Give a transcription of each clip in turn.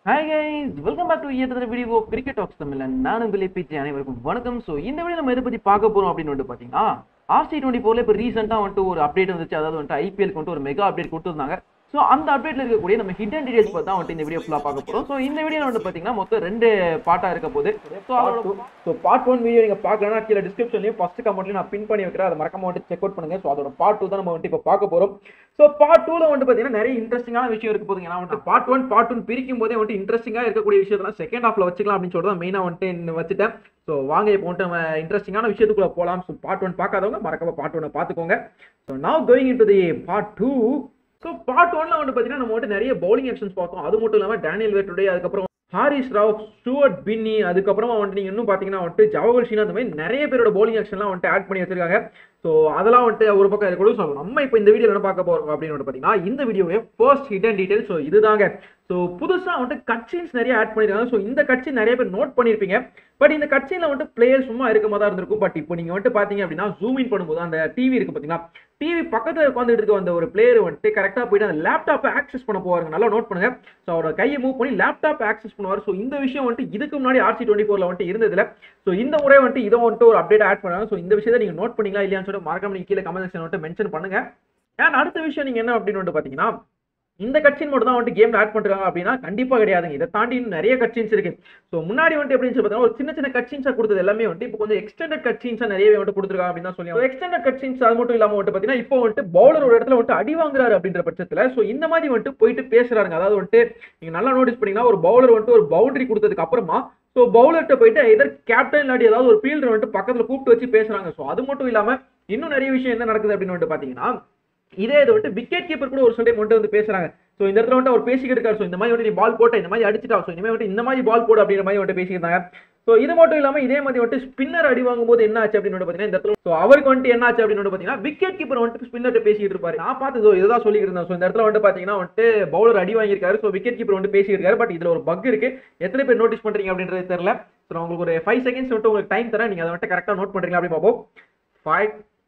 hi guys welcome back to இயற்கை video cricket talks தமிழ்ல நான் உங்களை பேச்சு அனைவருக்கும் வணக்கம் ஸோ இந்த வீடியோ நம்ம எதை பத்தி பார்க்க போறோம் அப்படின்னு வந்துட்டு பாத்தீங்கன்னா ஆர்சி டுவெண்ட்டி ஃபோர்ல இப்போ ரீசெண்டாக வந்துட்டு ஒரு அப்டேட் வந்துச்சு அதாவது வந்துட்டு ஐபிஎல் வந்துட்டு ஒரு மெகா அப்டேட் கொடுத்துருந்தாங்க ஸோ அந்த அப்டேட்ல இருக்கக்கூடிய நம்ம ஹிடன் டீடைல்ஸ் பற்றி தான் வந்துட்டு இந்த வீடியோ ஃபுல்லாக பார்க்க போறோம் ஸோ இந்த வீடியோ வந்து பார்த்தீங்கன்னா மொத்தம் ரெண்டு பாட்டா இருக்க போகுது ஸோ அதோட ஸோ பார்ட் ஒன் வீடியோ நீங்கள் பார்க்கலன்னா கீழே டிஸ்கிரிப்ஷன்லையும் ஃபர்ஸ்ட் கமெண்ட்லையும் நான் பின் பண்ணி வைக்கிறேன் அதை மறக்காம வந்துட்டு செக் அவுட் பண்ணுங்க ஸோ அதோட பார்ட் டூ தான் நம்ம வந்துட்டு இப்போ பார்க்க போறோம் ஸோ பார்ட் டூல வந்துட்டு பார்த்தீங்கன்னா நிறைய இன்ட்ரெஸ்டிங்கான விஷயம் இருக்க போகுது ஏன்னா வந்துட்டு பார்ட் ஒன் பார்ட் ஒன் பிரிக்கும் போதே வந்துட்டு இன்ட்ரெஸ்டிங்காக இருக்கக்கூடிய விஷயத்தெல்லாம் செகண்ட் ஹாஃப்ல வச்சுக்கலாம் அப்படின்னு சொல்லிட்டு தான் மெயினாக வந்துட்டு இன்னும் வச்சுட்டேன் ஸோ வாங்க இப்போ வந்துட்டு நம்ம இன்ட்ரெஸ்டிங்கான விஷயத்துக்குள்ள போகலாம் ஸோ பார்ட் ஒன் பார்க்காதவங்க மறக்காம பார்ட் ஒன்னை பார்த்துக்கோங்க so now going into the part two so part ஒன்ல வந்து பார்த்தீங்கன்னா நம்ம வந்துட்டு நிறைய பவுலிங் ஆக்ஷன்ஸ் பார்த்தோம் அது மட்டும் இல்லாமல் டேனியல் வேட்டுடைய அதுக்கப்புறம் ஹாரிஸ் ராவ் ஸ்டூவர்ட் பின்னி அதுக்கப்புறமா வந்துட்டு நீங்கள் இன்னும் பார்த்தீங்கன்னா வந்துட்டு ஜவஹர் ஷீனா அந்த மாதிரி நிறைய பேரோட பவுலிங் ஆக்ஷன்லாம் வந்துட்டு ஆட் பண்ணி வச்சிருக்காங்க ஸோ அதெல்லாம் வந்துட்டு ஒரு பக்கம் இருக்கணும் ஸோ நம்ம இப்போ இந்த வீடியோ என்ன பார்க்க போகிறோம் அப்படின்னு வந்துட்டு பார்த்தீங்கன்னா இந்த வீடியோவே ஃபர்ஸ்ட் ஹிடன் டீடைல் ஸோ இதுதாங்க ஸோ புதுசாக வந்துட்டு கட்சின்ஸ் நிறைய ஆட் பண்ணிருக்காங்க ஸோ இந்த கட்சி நிறைய பேர் நோட் பண்ணியிருப்பீங்க பட் இந்த கட்சியில் வந்துட்டு பிளேயர் சும்மா இருக்க மாதிரி தான் இருந்திருக்கும் பட் இப்போ நீங்கள் வந்துட்டு பார்த்தீங்க அப்படின்னா ஜூம் இன் பண்ணும்போது அந்த டிவி இருக்கு பார்த்தீங்கன்னா டிவி பக்கத்தில் உட்காந்துட்டு இருக்க அந்த ஒரு பிளேயர் வந்துட்டு கரெக்டாக போயிட்டு அந்த லேப்டாப்பை ஆக்சஸ் பண்ண போவாருங்க நல்லா நோட் பண்ணுங்க ஸோ அவரோட கையை மூவ் பண்ணி லேப்டாப் ஆக்சஸ் பண்ணுவார் ஸோ இந்த விஷயம் வந்துட்டு இதுக்கு முன்னாடி ஆர்சி டுவெண்ட்டி ஃபோரில் வந்துட்டு இருந்ததில்ல ஸோ இந்த முறை வந்துட்டு இதை வந்துட்டு ஒரு அப்டேட் ஆட் பண்ணாங்க ஸோ இந்த விஷயத்தை நீங்கள் நோட் பண்ணீங்களா இல்லையான்னு சொல்லிட்டு மறக்காம நீங்கள் கீழே கமெண்ட் செக்ஷன் வந்துட்டு மென்ஷன் பண்ணுங்க அண்ட் அடுத்த விஷயம் நீங்கள் என்ன அப்படின்னு வந்துட்டு பார்த்தீங்கன்னா இந்த கட்சின் மட்டும் தான் வந்துட்டு கேம்ல ஆட் பண்றாங்க அப்படின்னா கண்டிப்பா கிடையாதுங்க இதை தாண்டி இன்னும் நிறைய கட்சின்ஸ் இருக்கு ஸோ முன்னாடி வந்துட்டு எப்படின்னு சொல்லி பார்த்தீங்கன்னா ஒரு சின்ன சின்ன கட்சின்ஸா கொடுத்தது எல்லாமே வந்துட்டு இப்போ கொஞ்சம் எக்ஸ்டெண்டட் கட்சின்ஸா நிறையவே வந்துட்டு கொடுத்துருக்காங்க அப்படின்னு தான் சொல்லி எக்ஸ்டெண்டட் கட்சின்ஸ் அது மட்டும் இல்லாம வந்துட்டு பார்த்தீங்கன்னா இப்போ வந்துட்டு பவுலர் ஒரு இடத்துல வந்துட்டு அடி வாங்குறாரு அப்படின்ற பட்சத்துல ஸோ இந்த மாதிரி வந்துட்டு போயிட்டு பேசுறாங்க அதாவது வந்துட்டு நீங்க நல்லா நோட்டீஸ் பண்ணீங்கன்னா ஒரு பவுலர் வந்துட்டு ஒரு பவுண்டரி கொடுத்ததுக்கு அப்புறமா ஸோ பவுலர்கிட்ட போயிட்டு எதர் கேப்டன் இல்லாட்டி ஏதாவது ஒரு ஃபீல்டர் வந்துட்டு பக்கத்துல கூப்பிட்டு வச்சு பேசுறாங்க ஸோ அது மட்டும் இல்லாம இன்னும் நிறைய விஷயம் என்ன நடக்குது அப்படின்னு வந்துட்டு பாத்தீங்கன்னா இதே இது வந்துட்டு விக்கெட் கீப்பர் கூட ஒரு சில டைம் வந்துட்டு வந்து பேசுறாங்க ஸோ இந்த இடத்துல வந்துட்டு அவர் பேசிக்கிட்டு இருக்காரு ஸோ இந்த மாதிரி வந்துட்டு நீ பால் போட்ட இந்த மாதிரி அடிச்சிட்டா ஸோ இனிமேல் வந்துட்டு இந்த மாதிரி பால் போடு அப்படின்ற மாதிரி வந்துட்டு பேசியிருந்தாங்க ஸோ இது மட்டும் இல்லாமல் இதே மாதிரி வந்துட்டு ஸ்பின்னர் அடி வாங்கும்போது என்ன ஆச்சு அப்படின்னு வந்து பார்த்தீங்கன்னா இந்த இடத்துல ஸோ அவருக்கு வந்துட்டு என்ன ஆச்சு அப்படின்னு வந்து பார்த்தீங்கன்னா விக்கெட் கீப்பர் வந்துட்டு ஸ்பின்னர் பேசிட்டு இருப்பாரு நான் பார்த்து ஸோ இதுதான் சொல்லிட்டு இருந்தேன் ஸோ இந்த இடத்துல வந்துட்டு பார்த்தீங்கன்னா வந்துட்டு பவுலர் அடி வாங்கியிருக்காரு ஸோ விக்கெட் கீப்பர் வந்துட்டு பேசிட்டு இருக்காரு பட் இதில் ஒரு பக் இருக்கு எத்தனை பேர் நோட்டீஸ் பண்றீங்க அப்படின்றது தெரியல ஸோ நான் உங்களுக்கு ஒரு ஃபைவ் செகண்ட்ஸ் வந்துட்டு உங்களுக்கு டைம் தரேன் நீங்கள் அதை வந்துட்டு கரெக்டாக நோட் பண்றீங்களா அப்படின்னு பார்ப்போம் five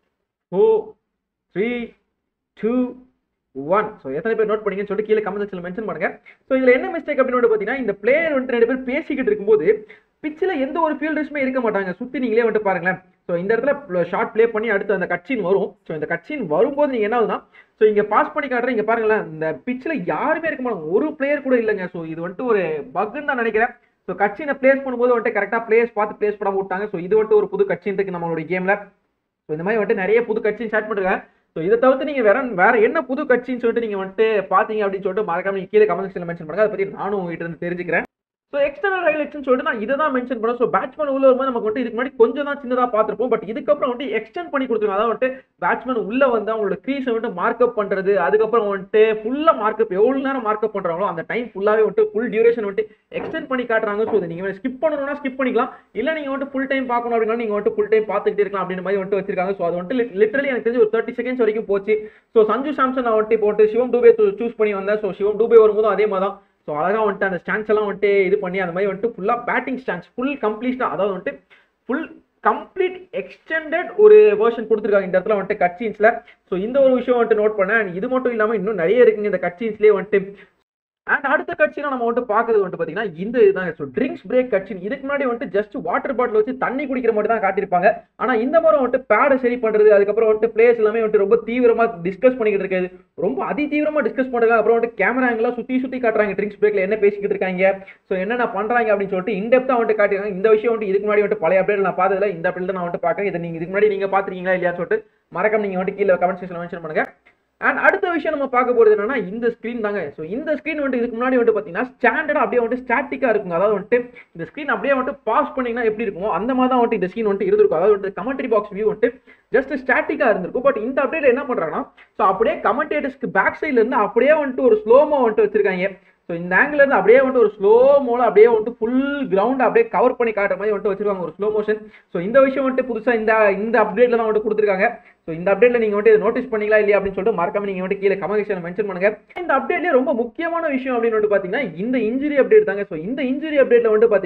four three two one so எத்தனை பேர் நோட் பண்ணீங்கன்னு சொல்லிட்டு கீழே கமெண்ட் செக்ஷனில் மென்ஷன் பண்ணுங்க ஸோ இதில் என்ன மிஸ்டேக் அப்படின்னு வந்து பார்த்தீங்கன்னா இந்த பிளேயர் வந்துட்டு ரெண்டு பேர் பேசிக்கிட்டு இருக்கும்போது பிச்சில் எந்த ஒரு ஃபீல்டர்ஸுமே இருக்க மாட்டாங்க சுற்றி நீங்களே வந்துட்டு பாருங்களேன் ஸோ இந்த இடத்துல ஷார்ட் ப்ளே பண்ணி அடுத்து அந்த கட்சின் வரும் ஸோ இந்த கட்சின் வரும்போது நீங்கள் என்ன ஆகுதுன்னா ஸோ இங்கே பாஸ் பண்ணி காட்டுறேன் இங்கே பாருங்களேன் இந்த பிச்சில் யாருமே இருக்க மாட்டாங்க ஒரு பிளேயர் கூட இல்லைங்க ஸோ இது வந்துட்டு ஒரு பக்குன்னு தான் நினைக்கிறேன் ஸோ கட்சினை பிளேஸ் பண்ணும்போது வந்துட்டு கரெக்டாக பிளேஸ் பார்த்து பிளேஸ் பண்ண விட்டாங்க ஸோ இது வந்துட்டு ஒரு புது கட்சின் இருக்கு நம்மளுடைய கேமில் ஸோ இந்த மாதிரி வந்துட்டு நிறைய புது கட்சின் ஸ்டார்ட் பண்ணுறாங்க ஸோ இதை தவிர்த்து நீங்கள் வேற வேற என்ன புது கட்சின்னு சொல்லிட்டு நீங்கள் வந்துட்டு பார்த்தீங்க அப்படின்னு சொல்லிட்டு மறக்காம நீங்கள் கீழே கமெண்ட் செக்ஷனில் மென்ஷன் பண்ணுங்க அதை பற்றி நானும் உங்ககிட்ட இருந்து தெரிஞ்சுக்கிறேன் ஸோ எக்ஸ்டர்னல் ஹைலைட்ஸ்னு சொல்லிட்டு நான் இதை தான் மென்ஷன் பண்ணேன் ஸோ பேட்ஸ்மேன் உள்ள வரும்போது நமக்கு வந்துட்டு இதுக்கு முன்னாடி கொஞ்சம் தான் சின்னதாக பார்த்துருப்போம் பட் இதுக்கப்புறம் வந்துட்டு எக்ஸ்டெண்ட் பண்ணி கொடுத்துருங்க அதாவது வந்துட்டு பேட்ஸ்மேன் உள்ள வந்து அவங்களோட க்ரீஸை வந்துட்டு மார்க்அப் பண்ணுறது அதுக்கப்புறம் வந்துட்டு ஃபுல்லாக மார்க்அப் எவ்வளோ நேரம் மார்க்அப் பண்ணுறாங்களோ அந்த டைம் ஃபுல்லாகவே வந்துட்டு ஃபுல் டியூரேஷன் வந்துட்டு எக்ஸ்டெண்ட் பண்ணி காட்டுறாங்க ஸோ இதை நீங்கள் ஸ்கிப் பண்ணணும்னா ஸ்கிப் பண்ணிக்கலாம் இல்லை நீங்கள் வந்துட்டு ஃபுல் டைம் பார்க்கணும் அப்படின்னா நீங்கள் வந்துட்டு ஃபுல் டைம் பார்த்துக்கிட்டே இருக்கலாம் அப்படின்ற மாதிரி வந்துட்டு வச்சிருக்காங்க ஸோ அது வந்துட்டு லிட்டரலி எனக்கு தெரிஞ்சு ஒரு தேர்ட்டி செகண்ட்ஸ் வரைக்கும் போச்சு ஸோ சஞ்சு சாம்சன் நான் வந்துட்டு போட்டு சிவம் டூபே சூஸ் பண்ணி வந்தேன் ஸோ சிவம் டூபே வரும்போதும் அதே மாதிரி தான் ஸோ அழகாக வந்துட்டு அந்த ஸ்டான்ஸ் எல்லாம் வந்துட்டு இது பண்ணி அந்த மாதிரி வந்துட்டு ஃபுல்லாக பேட்டிங் ஸ்டான்ஸ் ஃபுல் கம்ப்ளீட்டாக அதாவது வந்துட்டு ஃபுல் கம்ப்ளீட் எக்ஸ்டெண்டட் ஒரு வேர்ஷன் கொடுத்துருக்காங்க இந்த இடத்துல வந்துட்டு கட்சின்ஸில் ஸோ இந்த ஒரு விஷயம் வந்துட்டு நோட் பண்ணேன் And இது மட்டும் இல்லாமல் இன்னும் நிறைய இருக்குங்க இந்த கட்சின்ஸ்லேயே வந்துட்டு அண்ட் அடுத்த கட்சியில் நம்ம வந்துட்டு பார்க்கறது வந்துட்டு பார்த்தீங்கன்னா இந்த இதுதான் ஸோ ட்ரிங்க்ஸ் பிரேக் கட்சி இதுக்கு முன்னாடி வந்துட்டு ஜஸ்ட் வாட்டர் பாட்டில் வச்சு தண்ணி குடிக்கிற மட்டும் தான் காட்டியிருப்பாங்க ஆனால் இந்த மாதிரி வந்துட்டு பேடை சரி பண்ணுறது அதுக்கப்புறம் வந்துட்டு பிளேஸ் எல்லாமே வந்துட்டு ரொம்ப தீவிரமாக டிஸ்கஸ் பண்ணிக்கிட்டு இருக்காது ரொம்ப அதி தீவிரமாக டிஸ்கஸ் பண்ணுறாங்க அப்புறம் வந்துட்டு கேமரா ஆங்கிளாக சுற்றி சுற்றி காட்டுறாங்க ட்ரிங்க்ஸ் பிரேக்கில் என்ன பேசிக்கிட்டு இருக்காங்க ஸோ என்னென்ன பண்ணுறாங்க அப்படின்னு சொல்லிட்டு இன்டெப்த்தாக வந்துட்டு காட்டிருக்காங்க இந்த விஷயம் வந்துட்டு இதுக்கு முன்னாடி வந்துட்டு பழைய அப்டேட் நான் பார்த்ததில்ல இந்த அப்டேட் நான் வந்துட்டு பார்க்குறேன் இதை நீங்கள் இதுக்கு முன்னாடி நீங்கள் பார்த்துருக்கீங்களா இல்லையான்னு சொல்லிட்டு மறக்காம நீங்கள் வந்துட்டு கீழே கமெண்ட் செக்ஷனில் மென்ஷன் பண்ணுங்க அண்ட் அடுத்த விஷயம் நம்ம பார்க்க போகிறது என்னன்னா இந்த ஸ்க்ரீன் தாங்க ஸோ இந்த ஸ்க்ரீன் வந்துட்டு இதுக்கு முன்னாடி வந்துட்டு பார்த்தீங்கன்னா ஸ்டாண்டர்டாக அப்படியே வந்துட்டு ஸ்டாட்டிக்காக இருக்குங்க அதாவது வந்துட்டு இந்த ஸ்க்ரீன் அப்படியே வந்துட்டு பாஸ் பண்ணீங்கன்னா எப்படி இருக்குமோ அந்த மாதிரி தான் வந்துட்டு இந்த ஸ்க்ரீன் வந்துட்டு இருந்திருக்கும் அதாவது வந்துட்டு கமெண்ட்ரி பாக்ஸ் வியூ வந்துட்டு ஜஸ்ட் ஸ்டாட்டிக்காக இருந்திருக்கும் பட் இந்த அப்டேட் என்ன பண்ணுறாங்கன்னா ஸோ அப்படியே கமெண்டேட்டர்ஸ்க்கு பேக் சைடில் இருந்து அப்படியே வந்துட்டு ஒரு ஸ்லோமோ வந்துட்டு வச்சிருக்காங்க ஸோ இந்த ஆங்கிள் இருந்து அப்படியே வந்துட்டு ஒரு ஸ்லோ மோல அப்படியே வந்துட்டு ஃபுல் கிரவுண்ட் அப்படியே கவர் பண்ணி காட்டுற மாதிரி வந்துட்டு வச்சிருக்காங்க ஒரு ஸ்லோ மோஷன் ஸோ இந்த விஷயம் வந்துட்டு புதுசாக இந்த இந்த அப்டேட்ல தான் வந்துட்டு கொடுத்துருக்காங்க ஸோ இந்த அப்டேட்ல நீங்க வந்துட்டு நோட்டீஸ் பண்ணீங்களா இல்லையா அப்படின்னு சொல்லிட்டு மறக்காம நீங்க வந்துட்டு கீழே கமெண்ட் செக்ஷன் மென்ஷன் பண்ணுங்க இந்த அப்டேட்லயே ரொம்ப முக்கியமான விஷயம் அப்படின்னு வந்துட்டு பாத்தீங்கன்னா இந்த இன்ஜுரி அப்டேட் தாங்க ஸோ இந்த இன்ஜுரி அப்டேட்ல வந்துட்டு பாத்தீங்கன்னா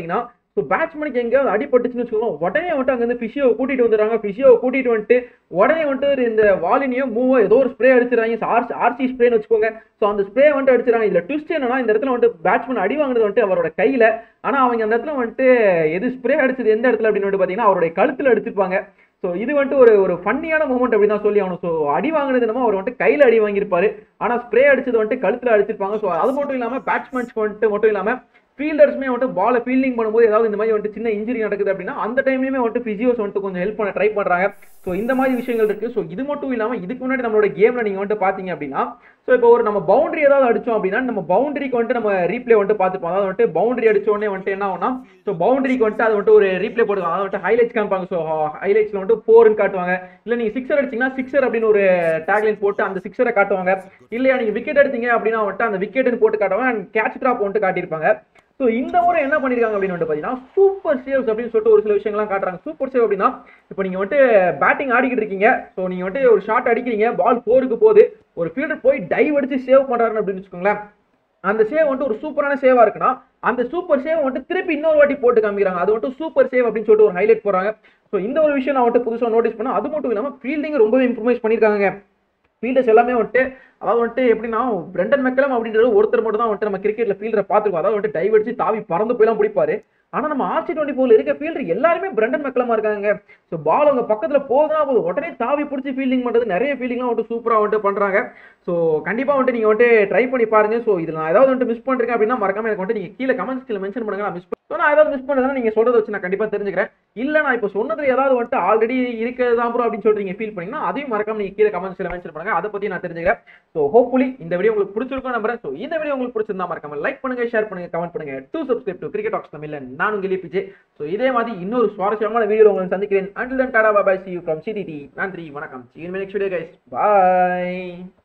ஸோ பேட்ஸ்மேனுக்கு எங்கேயாவது அடிபட்டுச்சுன்னு வச்சுக்கோங்க உடனே வந்துட்டு அங்கேருந்து ஃபிஷியோவை கூட்டிட்டு வந்துடுறாங்க ஃபிஷியோவை கூட்டிட்டு வந்துட்டு உடனே வந்துட்டு ஒரு இந்த வாலினியோ மூவோ ஏதோ ஒரு ஸ்ப்ரே அடிச்சிடறாங்க ஆர்சி ஆர்சி ஸ்ப்ரேன்னு வச்சுக்கோங்க ஸோ அந்த ஸ்ப்ரே வந்துட்டு அடிச்சிடறாங்க இதில் ட்விஸ்ட் என்னன்னா இந்த இடத்துல வந்துட்டு பேட்ஸ்மேன் அடி வாங்குறது வந்துட்டு அவரோட கையில் ஆனால் அவங்க அந்த இடத்துல வந்துட்டு எது ஸ்ப்ரே அடிச்சது எந்த இடத்துல அப்படின்னு வந்துட்டு பார்த்தீங்கன்னா அவருடைய கழுத்தில் அடிச்சிருப்பாங்க ஸோ இது வந்துட்டு ஒரு ஒரு ஃபன்னியான மூமெண்ட் அப்படின்னு தான் சொல்லி ஆகணும் ஸோ அடி வாங்கினது என்னமோ அவர் வந்துட்டு கையில் அடி வாங்கியிருப்பாரு ஆனால் ஸ்ப்ரே அடிச்சது வந்துட்டு கழுத்தில் அடிச்சிருப்பாங்க ஸோ அது மட்டும் இல்லாமல் பேட்ஸ்மேன்ஸ்க்கு வந்துட்டு மட்டும் இல்லாமல் ஃபீல்டர்ஸ்மே வந்துட்டு பாலை ஃபீல்டிங் பண்ணும்போது ஏதாவது இந்த மாதிரி வந்துட்டு சின்ன இன்ஜுரி நடக்குது அப்படின்னா அந்த டைம்லயுமே வந்துட்டு பிசியோஸ் வந்துட்டு கொஞ்சம் ஹெல்ப் பண்ண ட்ரை பண்றாங்க ஸோ இந்த மாதிரி விஷயங்கள் இருக்கு ஸோ இது மட்டும் இல்லாம இதுக்கு முன்னாடி நம்மளோட கேம்ல நீங்க வந்துட்டு பாத்தீங்க அப்படின்னா ஸோ இப்போ ஒரு நம்ம பவுண்டரி ஏதாவது அடிச்சோம் அப்படின்னா நம்ம பவுண்டரிக்கு வந்துட்டு நம்ம ரீப்ளே வந்துட்டு பார்த்துப்போம் அதாவது வந்துட்டு பவுண்டரி அடிச்ச உடனே வந்துட்டு என்ன ஆகும்னா ஸோ பவுண்டரிக்கு வந்துட்டு அது வந்துட்டு ஒரு ரீப்ளே போடுவாங்க அதை வந்துட்டு ஹைலைட்ஸ் காமிப்பாங்க ஸோ ஹைலைட்ஸ்ல வந்துட்டு ஃபோர்னு காட்டுவாங்க இல்ல நீங்க சிக்ஸர் அடிச்சீங்கன்னா சிக்ஸர் அப்படின்னு ஒரு டேக்லைன் போட்டு அந்த சிக்ஸரை காட்டுவாங்க இல்லையா நீங்க விக்கெட் எடுத்தீங்க அப்படின்னா வந்துட்டு அந்த விக்கெட்னு போட்டு காட்டுவாங்க அண்ட் கேட்ச் ட்ராப் வந்துட்டு காட்டியிருப்பாங்க ஸோ இந்த முறை என்ன பண்ணிருக்காங்க அப்படின்னு வந்துட்டு பார்த்தீங்கன்னா சூப்பர் சேவ்ஸ் அப்படின்னு சொல்லிட்டு ஒரு சில விஷயங்கள்லாம் காட்டுறாங்க சூப்பர் சேவ் அப்படின்னா இப்போ நீங்கள் வந்துட்டு பேட்டிங் ஆடிக்கிட்டு இருக்கீங்க ஸோ நீங்கள் வந்துட்டு ஒரு ஷாட் அடிக்கிறீங்க பால் ஃபோருக்கு போகுது ஒரு ஃபீல்டர் போய் டைவ் அடிச்சு சேவ் பண்ணுறாரு அப்படின்னு வச்சுக்கோங்களேன் அந்த சேவ் வந்துட்டு ஒரு சூப்பரான சேவா இருக்குன்னா அந்த சூப்பர் சேவ் வந்துட்டு திருப்பி இன்னொரு வாட்டி போட்டு காமிக்கிறாங்க அது வந்துட்டு சூப்பர் சேவ் அப்படின்னு சொல்லிட்டு ஒரு ஹைலைட் போறாங்க ஸோ இந்த ஒரு விஷயம் நான் வந்துட்டு புதுசாக நோட்டீஸ் பண்ணேன் அது மட்டும் இல்லாமல் ஃபீல்டிங் ரொம்பவே இம்ப்ரூவைஸ் பண்ணியிருக்காங்க ஃபீல்டர்ஸ் எல்லாமே வந்துட்டு அதாவது வந்துட்டு எப்படின்னா பிரெண்டன் மெக்கலம் அப்படின்றது ஒருத்தர் மட்டும் தான் வந்துட்டு நம்ம கிரிக்கெட்ல ஃபீல்டரை பார்த்துருக்கோம் அதாவது வந்துட்டு டைவ் அடிச்சு தாவி பறந்து போயெல்லாம் பிடிப்பாரு ஆனா நம்ம ஆர்சி டுவெண்ட்டி போல இருக்க ஃபீல்டர் எல்லாருமே பிரெண்டன் மெக்கலமா இருக்காங்க ஸோ பால் அவங்க பக்கத்துல போகுதுன்னா போதும் உடனே தாவி பிடிச்சி ஃபீல்டிங் பண்றது நிறைய ஃபீல்டிங்லாம் வந்துட்டு சூப்பரா வந்துட்டு பண்றாங்க ஸோ கண்டிப்பா வந்துட்டு நீங்க வந்துட்டு ட்ரை பண்ணி பாருங்க ஸோ இதுல நான் ஏதாவது வந்துட்டு மிஸ் பண்றேன் அப்படின்னா மறக்காம எனக்கு வந்துட்டு நீங்க கீழே கமெண்ட்ஸ் கீழே மென்ஷன் பண்ணுங்க நான் மிஸ் ஸோ நான் ஏதாவது மிஸ் பண்ணதுனா நீங்க சொல்றதை வச்சு நான் கண்டிப்பா தெரிஞ்சுக்கிறேன் இல்ல நான் இப்போ சொன்னதுல ஏதாவது வந்துட்டு ஆல்ரெடி இருக்கிறதா ப்ரோ அப்படின்னு சொல்லிட்டு நீங்க ஃபீல் பண்ணீங்கன்னா அதையும் மறக்காம நீங்க கீழே கமெண்ட்ஸ் மென்ஷன் பண்ணுங்க அதை பத்தி நான் தெரிஞ்சுக்கிறேன் ஸோ ஹோப்ஃபுல்லி இந்த வீடியோ உங்களுக்கு பிடிச்சிருக்கும் நம்புறேன் ஸோ இந்த வீடியோ உங்களுக்கு பிடிச்சிருந்தா மறக்காம லைக் பண்ணுங்க ஷேர் பண்ணுங்க கமெண்ட் பண்ணுங்க டூ சப்ஸ்கிரைப் டு கிரிக்கெட் ஆக்ஸ் தமிழ்ல நான் உங்கள் பிஜே ஸோ இதே மாதிரி இன்னொரு சுவாரஸ்யமான வீடியோ உங்களை சந்திக்கிறேன் until then tata bye bye see you from CTT நன்றி வணக்கம் சி நெக்ஸ்ட் வீடியோ கைஸ் பாய்